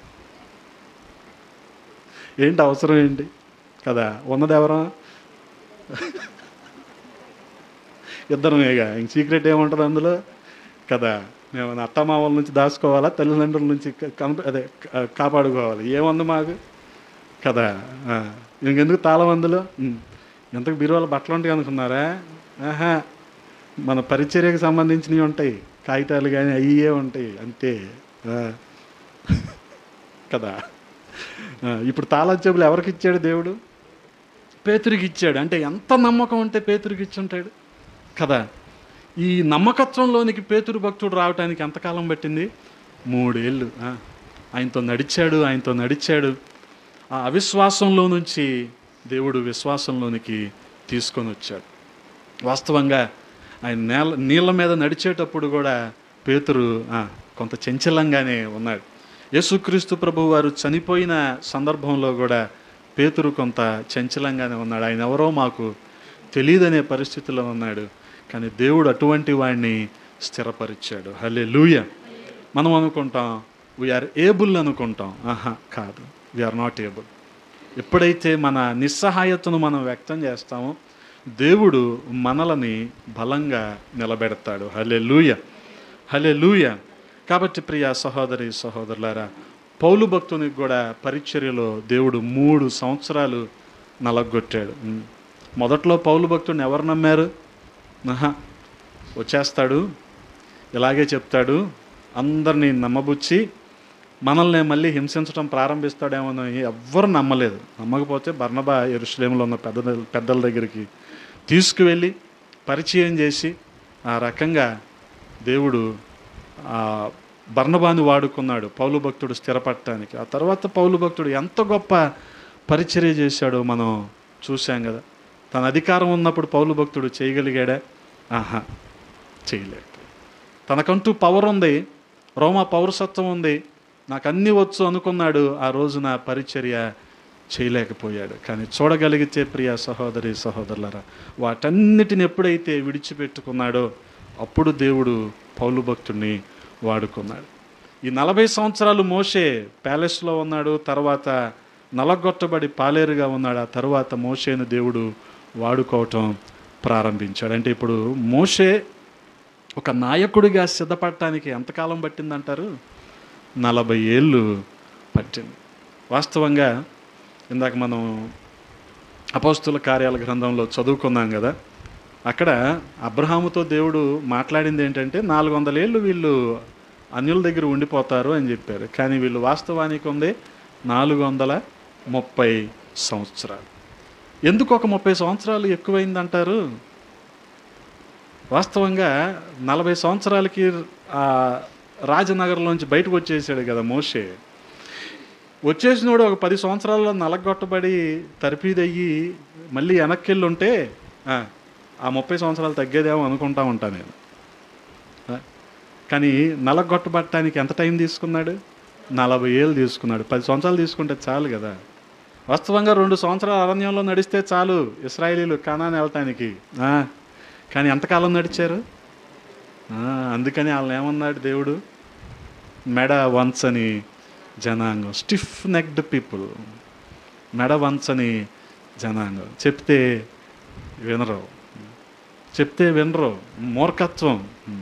ఏంటి అవసరం ఏంటి కదా ఉన్నది ఎవరం ఇద్దరమేగా ఇంక సీక్రెట్ ఏముంటుంది అందులో కదా మేము నా అత్తమామల నుంచి దాచుకోవాలా తల్లిదండ్రుల నుంచి క- కంప అదే క- కాపాడుకోవాలి ఏముంది మాకు కదా ఆ. ఇంకెందుకు తాళం అందులో ఉం. ఎంతకు బీరువాల బట్టలు ఉంటాయి అనుకున్నారా ఆహా మన పరిచర్యకు సంబంధించినవి ఉంటాయి కాగితాలు కానీ అయ్యే ఉంటాయి అంతే ఆ. కదా ఆ, ఇప్పుడు తాళం చెప్పులు ఎవరికి ఇచ్చాడు దేవుడు పేతురికి ఇచ్చాడు అంటే ఎంత నమ్మకం ఉంటే పేతురికి ఇచ్చి ఉంటాడు కదా ఈ నమ్మకత్వంలోనికి పేతురు భక్తుడు రావడానికి ఎంతకాలం పట్టింది మూడేళ్ళు ఆ. ఆయనతో నడిచాడు ఆయనతో నడిచాడు ఆ అవిశ్వాసంలో నుంచి దేవుడు విశ్వాసంలోనికి తీసుకొని వచ్చాడు వాస్తవంగా ఆయన నేల నీళ్ళ మీద నడిచేటప్పుడు కూడా పేతురు ఆ, కొంత చంచలంగానే ఉన్నాడు యేసుక్రీస్తు ప్రభు వారు చనిపోయిన సందర్భంలో కూడా పేతురు కొంత చంచలంగానే ఉన్నాడు ఆయన ఎవరో మాకు తెలియదనే పరిస్థితిలో ఉన్నాడు కానీ దేవుడు అటువంటి వాడిని స్థిరపరిచాడు హలే లూయ మనం అనుకుంటాం వీఆర్ ఏబుల్ అనుకుంటాం ఆహా కాదు వీఆర్ నాట్ ఏబుల్ ఎప్పుడైతే మన నిస్సహాయతను మనం వ్యక్తం చేస్తామో దేవుడు మనలని బలంగా నిలబెడతాడు హలే లూయ హలే లూయ కాబట్టి ప్రియ సహోదరి సహోదరులారా పౌలు భక్తునికి కూడా పరిచర్యలో దేవుడు మూడు సంవత్సరాలు నలగొట్టాడు ఉం. మొదట్లో పౌలు భక్తుడిని ఎవరు నమ్మారు ఆహా వచ్చేస్తాడు ఇలాగే చెప్తాడు అందరినీ నమ్మబుచ్చి మనల్ని మళ్ళీ హింసించడం ప్రారంభిస్తాడేమో ఎవ్వరు నమ్మలేదు నమ్మకపోతే బర్ణబా ఎరుషులేములో ఉన్న పెద్ద పెద్దల దగ్గరికి తీసుకువెళ్ళి పరిచయం చేసి ఆ రకంగా దేవుడు ఆ బర్ణబాను వాడుకున్నాడు పౌలు భక్తుడు స్థిరపడటానికి ఆ తర్వాత పౌలు భక్తుడు ఎంత గొప్ప పరిచర్య చేశాడో మనం చూసాం కదా తన అధికారం ఉన్నప్పుడు పౌలు భక్తుడు చేయగలిగాడా ఆహా చేయలేక తనకంటూ పవర్ ఉంది రోమా పౌరసత్వం ఉంది నాకు అన్నీ వచ్చు అనుకున్నాడు ఆ రోజున పరిచర్య చేయలేకపోయాడు కానీ చూడగలిగితే ప్రియ సహోదరి సహోదరులరా వాటన్నిటిని ఎప్పుడైతే విడిచిపెట్టుకున్నాడో అప్పుడు దేవుడు పౌలు భక్తుడిని వాడుకున్నాడు ఈ నలభై సంవత్సరాలు మోషే ప్యాలెస్లో ఉన్నాడు తర్వాత నలగొట్టబడి పాలేరుగా ఉన్నాడు ఆ తర్వాత మోషేను దేవుడు వాడుకోవటం ప్రారంభించాడు అంటే ఇప్పుడు మోషే ఒక నాయకుడిగా సిద్ధపడటానికి ఎంతకాలం పట్టిందంటారు నలభై ఏళ్ళు పట్టింది వాస్తవంగా ఇందాక మనం అపోస్తుల కార్యాల గ్రంథంలో చదువుకున్నాం కదా అక్కడ అబ్రహాముతో దేవుడు మాట్లాడింది ఏంటంటే నాలుగు వందల ఏళ్ళు వీళ్ళు అన్యుల దగ్గర ఉండిపోతారు అని చెప్పారు కానీ వీళ్ళు వాస్తవానికి ఉంది నాలుగు వందల ముప్పై సంవత్సరాలు ఎందుకు ఒక ముప్పై సంవత్సరాలు ఎక్కువైందంటారు వాస్తవంగా నలభై సంవత్సరాలకి ఆ రాజనగర్లోంచి బయటకు వచ్చేసాడు కదా మోషే వచ్చేసినోడు ఒక పది సంవత్సరాల్లో నలగొట్టబడి తరిపిదయ్యి మళ్ళీ వెనక్కి ఉంటే ఆ, ఆ ముప్పై సంవత్సరాలు తగ్గేదేమో అనుకుంటా ఉంటా నేను ఆ, కానీ నలగొట్టబట్టడానికి ఎంత టైం తీసుకున్నాడు నలభై ఏళ్ళు తీసుకున్నాడు పది సంవత్సరాలు తీసుకుంటే చాలు కదా వాస్తవంగా రెండు సంవత్సరాల అరణ్యంలో నడిస్తే చాలు ఇస్రాయేలీలు కానాన్ని వెళ్ళటానికి ఆ, కానీ ఎంతకాలం నడిచారు ఆ, అందుకని వాళ్ళని ఏమన్నాడు దేవుడు మెడ వంచని జనాంగం స్టిఫ్ నెక్డ్ పీపుల్ మెడ వంచని జనాంగం చెప్తే వినరు చెప్తే వినరు మూర్ఖత్వం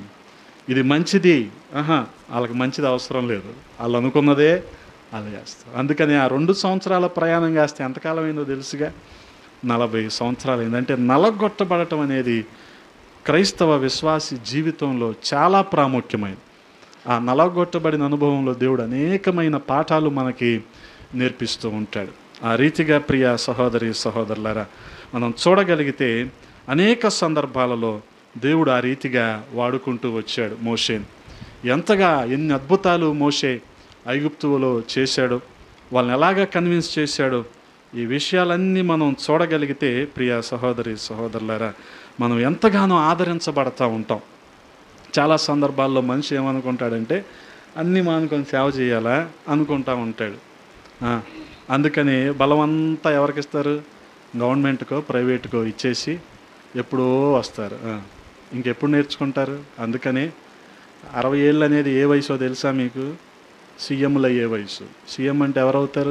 ఇది మంచిది ఆహా వాళ్ళకి మంచిది అవసరం లేదు వాళ్ళు అనుకున్నదే వాళ్ళు చేస్తారు అందుకని ఆ రెండు సంవత్సరాల ప్రయాణం చేస్తే ఎంతకాలం అయిందో తెలుసుగా నలభై సంవత్సరాలు అయింది అంటే నలగొట్టబడటం అనేది క్రైస్తవ విశ్వాసి జీవితంలో చాలా ప్రాముఖ్యమైనది ఆ నలగొట్టబడిన అనుభవంలో దేవుడు అనేకమైన పాఠాలు మనకి నేర్పిస్తూ ఉంటాడు ఆ రీతిగా ప్రియ సహోదరి సహోదరులారా మనం చూడగలిగితే అనేక సందర్భాలలో దేవుడు ఆ రీతిగా వాడుకుంటూ వచ్చాడు మోషేని ఎంతగా ఎన్ని అద్భుతాలు మోషే ఐగుప్తులో చేశాడు వాళ్ళని ఎలాగా కన్విన్స్ చేశాడో ఈ విషయాలన్నీ మనం చూడగలిగితే ప్రియ సహోదరి సహోదరులారా మనం ఎంతగానో ఆదరించబడతా ఉంటాం చాలా సందర్భాల్లో మనిషి ఏమనుకుంటాడంటే అన్నీ మానుకొని సేవ చేయాలా అనుకుంటా ఉంటాడు ఆ, అందుకని బలమంతా ఎవరికి ఇస్తారు గవర్నమెంట్కో ప్రైవేట్కో ఇచ్చేసి ఎప్పుడో వస్తారు ఆ, ఇంకెప్పుడు నేర్చుకుంటారు అందుకని అరవై ఏళ్ళు అనేది ఏ వయసో తెలుసా మీకు సీఎంలు అయ్యే వయసు సీఎం అంటే ఎవరు అవుతారు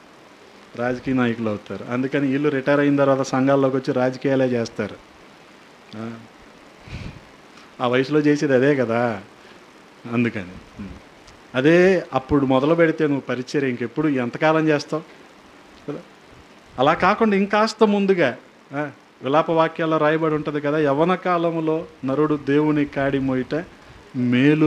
రాజకీయ నాయకులు అవుతారు అందుకని వీళ్ళు రిటైర్ అయిన తర్వాత సంఘాల్లోకి వచ్చి రాజకీయాలే చేస్తారు ఆ. ఆ వయసులో చేసేది అదే కదా అందుకని ఉం. అదే అప్పుడు మొదలు పెడితే నువ్వు పరిచయం ఇంకెప్పుడు ఎంతకాలం చేస్తావు కదా అలా కాకుండా ఇంకాస్త ముందుగా ఆ, విలాప వాక్యాల్లో రాయబడి ఉంటుంది కదా యవన కాలములో నరుడు దేవుని కాడి మోయిట మేలు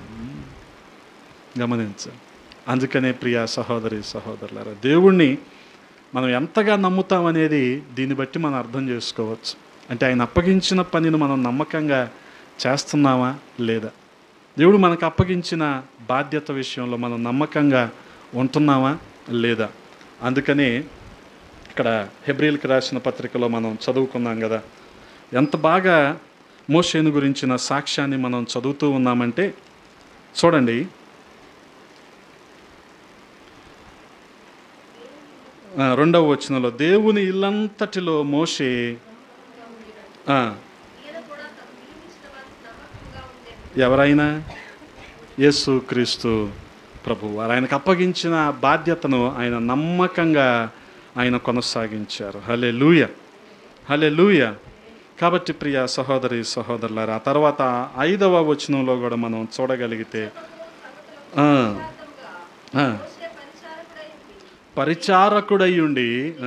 గమనించ అందుకనే ప్రియ సహోదరి సహోదరులారా దేవుణ్ణి మనం ఎంతగా నమ్ముతామనేది దీన్ని బట్టి మనం అర్థం చేసుకోవచ్చు అంటే ఆయన అప్పగించిన పనిని మనం నమ్మకంగా చేస్తున్నామా లేదా దేవుడు మనకు అప్పగించిన బాధ్యత విషయంలో మనం నమ్మకంగా ఉంటున్నామా లేదా అందుకనే ఇక్కడ హెబ్రిల్కి రాసిన పత్రికలో మనం చదువుకున్నాం కదా ఎంత బాగా మోషేను గురించిన సాక్ష్యాన్ని మనం చదువుతూ ఉన్నామంటే చూడండి ఆ, రెండవ వచనంలో దేవుని ఇల్లంతటిలో మోషే ఆ, ఎవరైనా యేసు క్రీస్తు ప్రభు వారు ఆయనకు అప్పగించిన బాధ్యతను ఆయన నమ్మకంగా ఆయన కొనసాగించారు హలే లూయ హలే లూయ కాబట్టి ప్రియ సహోదరి సహోదరులారా ఆ తర్వాత ఐదవ వచనంలో కూడా మనం చూడగలిగితే ఆ, ఆ, పరిచారకుడై ఉండి ఆ,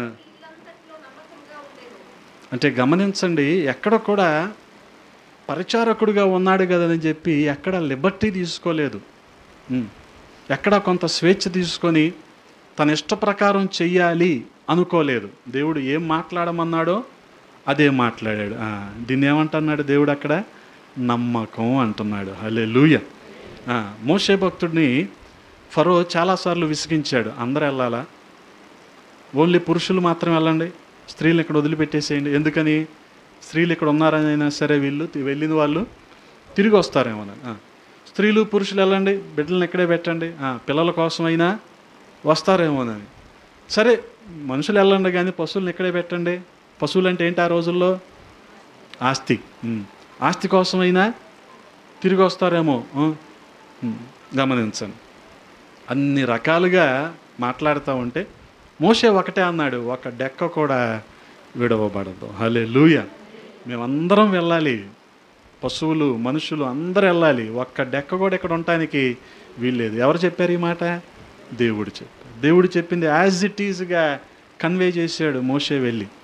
అంటే గమనించండి ఎక్కడ కూడా పరిచారకుడిగా ఉన్నాడు కదని చెప్పి ఎక్కడ లిబర్టీ తీసుకోలేదు ఉమ్. ఎక్కడ కొంత స్వేచ్ఛ తీసుకొని తన ఇష్ట ప్రకారం చెయ్యాలి అనుకోలేదు దేవుడు ఏం మాట్లాడమన్నాడో అదే మాట్లాడాడు ఆ, దీన్ని ఏమంటున్నాడు దేవుడు అక్కడ నమ్మకం అంటున్నాడు హలే లూయ మోషే భక్తుడిని ఫరో చాలాసార్లు విసిగించాడు అందరూ వెళ్ళాలా ఓన్లీ పురుషులు మాత్రం వెళ్ళండి స్త్రీలు ఇక్కడ వదిలిపెట్టేసేయండి ఎందుకని స్త్రీలు ఇక్కడ ఉన్నారని అయినా సరే వీళ్ళు తి- వెళ్ళిన వాళ్ళు తిరిగి వస్తారేమోనని ఆ. స్త్రీలు పురుషులు వెళ్ళండి బిడ్డలను ఇక్కడే పెట్టండి ఆ, పిల్లల కోసమైనా వస్తారేమోనని సరే మనుషులు వెళ్ళండి కానీ పశువులను ఇక్కడే పెట్టండి పశువులు అంటే ఏంటి ఆ రోజుల్లో ఆస్తి ఉమ్. ఆస్తి కోసమైనా తిరిగి వస్తారేమో ఆ. ఉమ్. గమనించండి అన్ని రకాలుగా మాట్లాడుతూ ఉంటే మోషే ఒకటే అన్నాడు ఒక డెక్క కూడా విడవబడదు హలే లూయ మేమందరం వెళ్ళాలి పశువులు మనుషులు అందరూ వెళ్ళాలి ఒక్క డెక్క కూడా ఇక్కడ ఉండటానికి వీల్లేదు ఎవరు చెప్పారు ఈ మాట దేవుడు చెప్పారు దేవుడు చెప్పింది యాజ్ ఇట్ ఈజ్గా కన్వే చేశాడు మోషే వెళ్ళి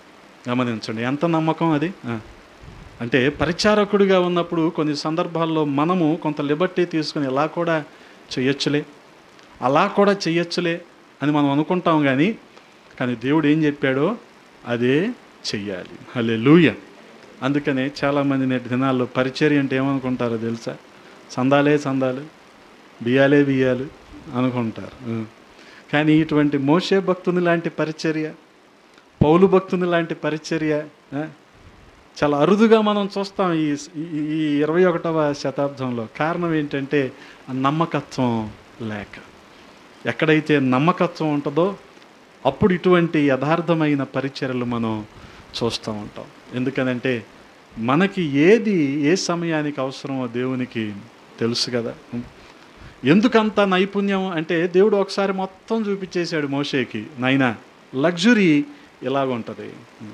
గమనించండి ఎంత నమ్మకం అది ఆ. అంటే పరిచారకుడిగా ఉన్నప్పుడు కొన్ని సందర్భాల్లో మనము కొంత లిబర్టీ తీసుకుని ఇలా కూడా చెయ్యొచ్చులే అలా కూడా చెయ్యొచ్చులే అని మనం అనుకుంటాం కానీ కానీ దేవుడు ఏం చెప్పాడో అదే చెయ్యాలి హలే లూయ అందుకనే చాలామంది నేటి దినాల్లో పరిచర్య అంటే ఏమనుకుంటారో తెలుసా సందాలే సందాలు బియ్యాలే బియ్యాలు అనుకుంటారు ఆ. కానీ ఇటువంటి మోసే భక్తుని లాంటి పరిచర్య పౌలు భక్తుని లాంటి పరిచర్య ఆ, చాలా అరుదుగా మనం చూస్తాం ఈ ఈ- ఈ ఇరవై ఒకటవ శతాబ్దంలో కారణం ఏంటంటే ఆ నమ్మకత్వం లేక ఎక్కడైతే నమ్మకత్వం ఉంటుందో అప్పుడు ఇటువంటి యథార్థమైన పరిచర్యలు మనం చూస్తూ ఉంటాం ఎందుకనంటే మనకి ఏది ఏ సమయానికి అవసరమో దేవునికి తెలుసు కదా ఎందుకంత నైపుణ్యం అంటే దేవుడు ఒకసారి మొత్తం చూపించేశాడు మోషేకి నాయనా లగ్జరీ ఇలాగుంటుంది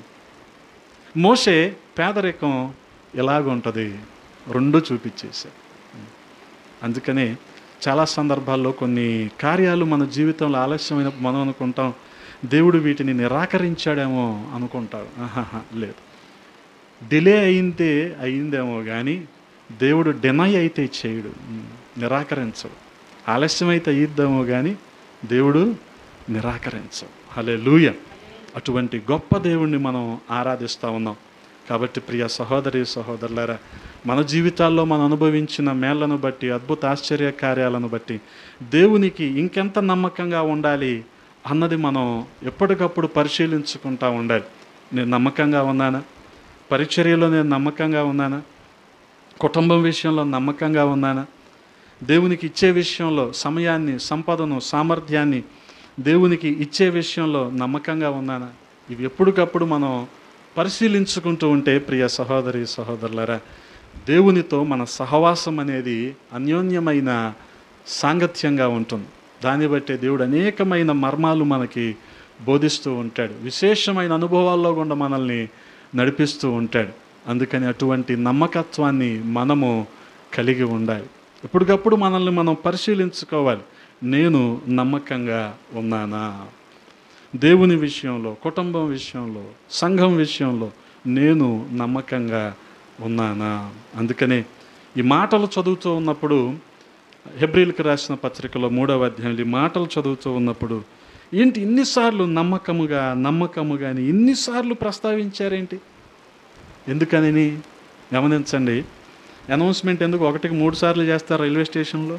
మోషే పేదరికం ఎలాగుంటుంది రెండు చూపించేశాడు అందుకనే చాలా సందర్భాల్లో కొన్ని కార్యాలు మన జీవితంలో ఆలస్యమైన మనం అనుకుంటాం దేవుడు వీటిని నిరాకరించాడేమో అనుకుంటాడు ఆహాహా లేదు డిలే అయిందే అయిందేమో కానీ దేవుడు డినై అయితే చేయడు ఉమ్, నిరాకరించడు ఆలస్యమైతే అయ్యిద్దేమో కానీ దేవుడు నిరాకరించడు హలే లూయ అటువంటి గొప్ప దేవుణ్ణి మనం ఆరాధిస్తూ ఉన్నాం కాబట్టి ప్రియ సహోదరి సహోదరులారా మన జీవితాల్లో మనం అనుభవించిన మేళ్లను బట్టి అద్భుత ఆశ్చర్య కార్యాలను బట్టి దేవునికి ఇంకెంత నమ్మకంగా ఉండాలి అన్నది మనం ఎప్పటికప్పుడు పరిశీలించుకుంటా ఉండాలి నేను నమ్మకంగా ఉన్నానా పరిచర్యలో నేను నమ్మకంగా ఉన్నానా కుటుంబం విషయంలో నమ్మకంగా ఉన్నానా దేవునికి ఇచ్చే విషయంలో సమయాన్ని సంపదను సామర్థ్యాన్ని దేవునికి ఇచ్చే విషయంలో నమ్మకంగా ఉన్నానా ఇవి ఎప్పటికప్పుడు మనం పరిశీలించుకుంటూ ఉంటే ప్రియ సహోదరి సహోదరులరా దేవునితో మన సహవాసం అనేది అన్యోన్యమైన సాంగత్యంగా ఉంటుంది దాన్ని బట్టే దేవుడు అనేకమైన మర్మాలు మనకి బోధిస్తూ ఉంటాడు విశేషమైన అనుభవాల్లో గుండా మనల్ని నడిపిస్తూ ఉంటాడు అందుకని అటువంటి నమ్మకత్వాన్ని మనము కలిగి ఉండాలి ఎప్పటికప్పుడు మనల్ని మనం పరిశీలించుకోవాలి నేను నమ్మకంగా ఉన్నానా దేవుని విషయంలో కుటుంబం విషయంలో సంఘం విషయంలో నేను నమ్మకంగా ఉన్నానా అందుకనే ఈ మాటలు చదువుతూ ఉన్నప్పుడు హెబ్రిల్కి రాసిన పత్రికలో మూడవ అధ్యాయంలో ఈ మాటలు చదువుతూ ఉన్నప్పుడు ఏంటి ఇన్నిసార్లు నమ్మకముగా నమ్మకముగా అని ఇన్నిసార్లు ప్రస్తావించారేంటి ఎందుకని గమనించండి అనౌన్స్మెంట్ ఎందుకు ఒకటికి మూడు సార్లు చేస్తారు రైల్వే స్టేషన్లో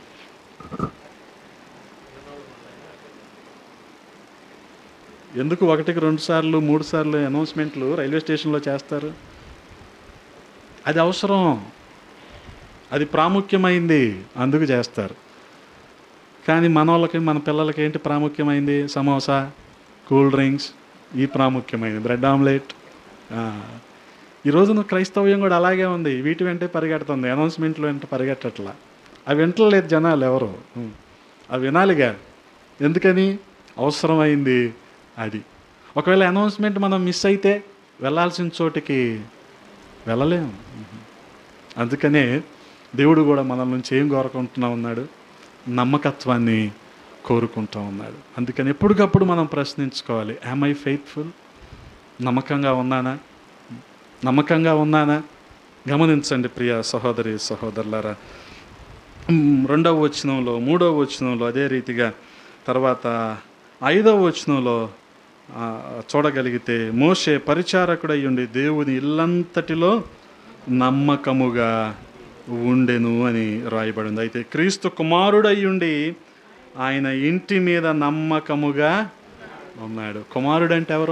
ఎందుకు ఒకటికి రెండు సార్లు మూడు సార్లు అనౌన్స్మెంట్లు రైల్వే స్టేషన్లో చేస్తారు అది అవసరం అది ప్రాముఖ్యమైంది అందుకు చేస్తారు కానీ మన వాళ్ళకి మన పిల్లలకి ఏంటి ప్రాముఖ్యమైంది సమోసా కూల్ డ్రింక్స్ ఈ ప్రాముఖ్యమైనది బ్రెడ్ ఆమ్లెట్ ఆ. ఈ రోజున క్రైస్తవ్యం కూడా అలాగే ఉంది వీటి వెంటే పరిగెడుతుంది అనౌన్స్మెంట్లు వెంట పరిగెట్టట్లా అవి వింటలేదు జనాలు ఎవరు ఉం. అవి వినాలిగా ఎందుకని అవసరమైంది అది ఒకవేళ అనౌన్స్మెంట్ మనం మిస్ అయితే వెళ్ళాల్సిన చోటికి వెళ్ళలేము అందుకనే దేవుడు కూడా మనల నుంచి ఏం కోరుకుంటున్నా ఉన్నాడు నమ్మకత్వాన్ని కోరుకుంటూ ఉన్నాడు అందుకని ఎప్పటికప్పుడు మనం ప్రశ్నించుకోవాలి యామ్ ఐ ఫెయిత్ఫుల్ నమ్మకంగా ఉన్నానా నమ్మకంగా ఉన్నానా గమనించండి ప్రియ సహోదరి సహోదరులారా మ్, రెండవ వచనంలో మూడవ వచనంలో అదే రీతిగా తర్వాత ఐదవ వచనంలో ఆ, చూడగలిగితే మోషే పరిచారకుడై ఉండి దేవుని ఇల్లంతటిలో నమ్మకముగా ఉండెను అని రాయబడింది అయితే క్రీస్తు కుమారుడై ఉండి ఆయన ఇంటి మీద నమ్మకముగా ఉన్నాడు కుమారుడు అంటే ఎవరు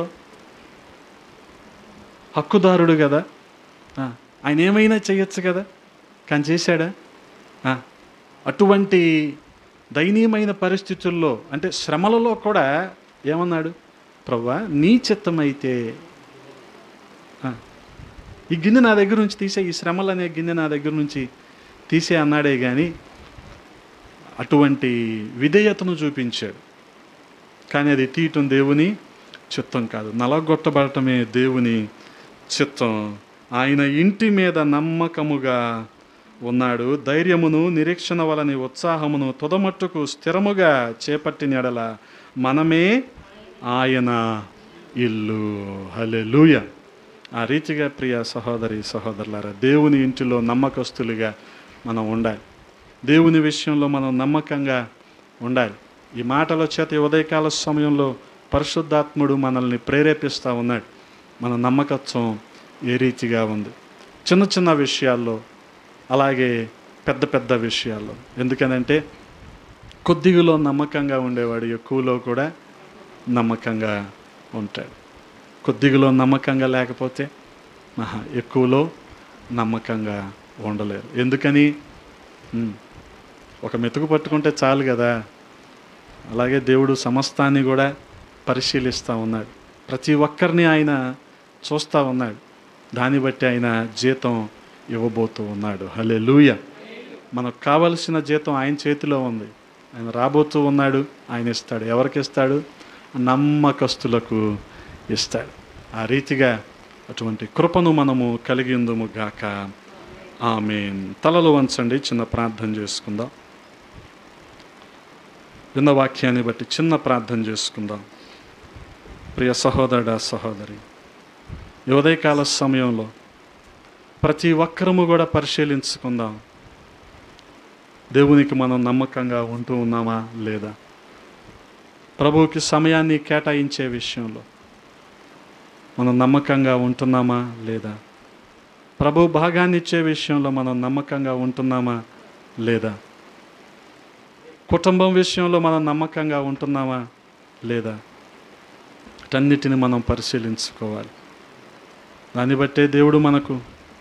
హక్కుదారుడు కదా ఆ, ఆయన ఏమైనా చేయొచ్చు కదా కానీ చేశాడా ఆ, అటువంటి దయనీయమైన పరిస్థితుల్లో అంటే శ్రమలలో కూడా ఏమన్నాడు ప్రవ్వా నీ చిత్తమైతే ఆ, ఈ గిన్నె నా దగ్గర నుంచి తీసే ఈ శ్రమలు అనే గిన్నె నా దగ్గర నుంచి తీసే అన్నాడే కానీ అటువంటి విధేయతను చూపించాడు కానీ అది తీయటం దేవుని చిత్తం కాదు నలగొట్టబడటమే దేవుని చిత్తం ఆయన ఇంటి మీద నమ్మకముగా ఉన్నాడు ధైర్యమును నిరీక్షణ వలని ఉత్సాహమును తుదమట్టుకు స్థిరముగా చేపట్టిన ఎడల మనమే ఆయన ఇల్లు హలెలూయ ఆ రీతిగా ప్రియ సహోదరి సహోదరులారా దేవుని ఇంటిలో నమ్మకస్తులుగా మనం ఉండాలి దేవుని విషయంలో మనం నమ్మకంగా ఉండాలి ఈ మాటల చేత ఈ ఉదయకాల సమయంలో పరిశుద్ధాత్ముడు మనల్ని ప్రేరేపిస్తూ ఉన్నాడు మన నమ్మకత్వం ఏ రీతిగా ఉంది చిన్న చిన్న విషయాల్లో అలాగే పెద్ద పెద్ద విషయాల్లో ఎందుకనంటే కొద్దిగలో నమ్మకంగా ఉండేవాడు ఎక్కువలో కూడా నమ్మకంగా ఉంటాడు కొద్దిగలో నమ్మకంగా లేకపోతే మహా ఎక్కువలో నమ్మకంగా ఉండలేరు ఎందుకని ఉమ్, ఒక మెతుకు పట్టుకుంటే చాలు కదా అలాగే దేవుడు సమస్తాన్ని కూడా పరిశీలిస్తూ ఉన్నాడు ప్రతి ఒక్కరిని ఆయన చూస్తూ ఉన్నాడు దాన్ని బట్టి ఆయన జీతం ఇవ్వబోతూ ఉన్నాడు హలే లూయ మనకు కావలసిన జీతం ఆయన చేతిలో ఉంది ఆయన రాబోతూ ఉన్నాడు ఆయన ఇస్తాడు ఎవరికి ఇస్తాడు నమ్మకస్తులకు ఇస్తాడు ఆ రీతిగా అటువంటి కృపను మనము కలిగి ఉందుము గాక ఆమె తలలు వంచండి చిన్న ప్రార్థన చేసుకుందాం విన్న వాక్యాన్ని బట్టి చిన్న ప్రార్థన చేసుకుందాం ప్రియ సహోదరుడా సహోదరి ఈ ఉదయకాల సమయంలో ప్రతి ఒక్కరము కూడా పరిశీలించుకుందాం దేవునికి మనం నమ్మకంగా ఉంటూ ఉన్నామా లేదా ప్రభువుకి సమయాన్ని కేటాయించే విషయంలో మనం నమ్మకంగా ఉంటున్నామా లేదా ప్రభు భాగాన్ని ఇచ్చే విషయంలో మనం నమ్మకంగా ఉంటున్నామా లేదా కుటుంబం విషయంలో మనం నమ్మకంగా ఉంటున్నామా లేదా వీటన్నిటిని మనం పరిశీలించుకోవాలి దాన్ని బట్టే దేవుడు మనకు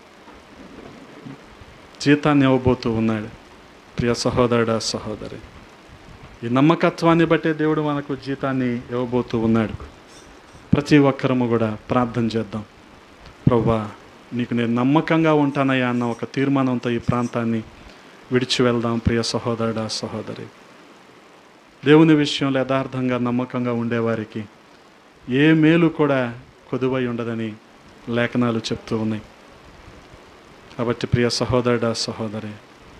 జీతాన్ని ఇవ్వబోతూ ఉన్నాడు ప్రియ సహోదరుడా సహోదరి ఈ నమ్మకత్వాన్ని బట్టే దేవుడు మనకు జీతాన్ని ఇవ్వబోతూ ఉన్నాడు ప్రతి ఒక్కరము కూడా ప్రార్థన చేద్దాం ప్రభా నీకు నేను నమ్మకంగా ఉంటానయ్యా అన్న ఒక తీర్మానంతో ఈ ప్రాంతాన్ని విడిచి వెళ్దాం ప్రియ సహోదరుడా సహోదరి దేవుని విషయంలో యథార్థంగా నమ్మకంగా ఉండేవారికి ఏ మేలు కూడా కొదువై ఉండదని లేఖనాలు చెప్తూ ఉన్నాయి కాబట్టి ప్రియ సహోదరుడా సహోదరి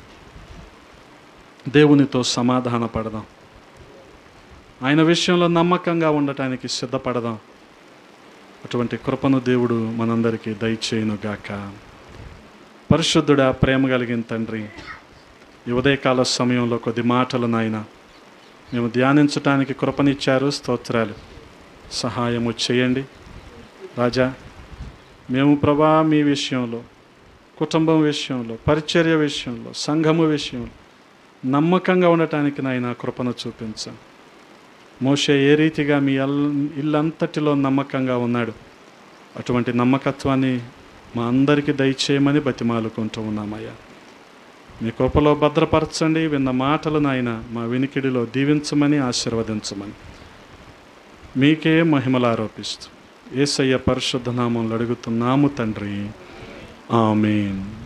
దేవునితో సమాధాన పడదాం ఆయన విషయంలో నమ్మకంగా ఉండటానికి సిద్ధపడదాం అటువంటి కృపను దేవుడు మనందరికీ దయచేయును గాక పరిశుద్ధుడా ప్రేమ కలిగిన తండ్రి ఈ ఉదయకాల సమయంలో కొద్ది మాటలు నాయన మేము ధ్యానించటానికి కృపనిచ్చారు స్తోత్రాలు సహాయము చేయండి రాజా మేము ప్రభా మీ విషయంలో కుటుంబం విషయంలో పరిచర్య విషయంలో సంఘము విషయంలో నమ్మకంగా ఉండటానికి నాయన కృపను చూపించాం మోషే ఏ రీతిగా మీ అల్ ఇల్లంతటిలో నమ్మకంగా ఉన్నాడు అటువంటి నమ్మకత్వాన్ని మా అందరికీ దయచేయమని బతిమాలుకుంటూ ఉన్నామయ్యా మీ కృపలో భద్రపరచండి విన్న మాటలు నాయన మా వినికిడిలో దీవించమని ఆశీర్వదించమని మీకే మహిమలు ఆరోపిస్తూ ఏసయ్య పరిశుద్ధ నామంలో అడుగుతున్నాము తండ్రి ఆమెన్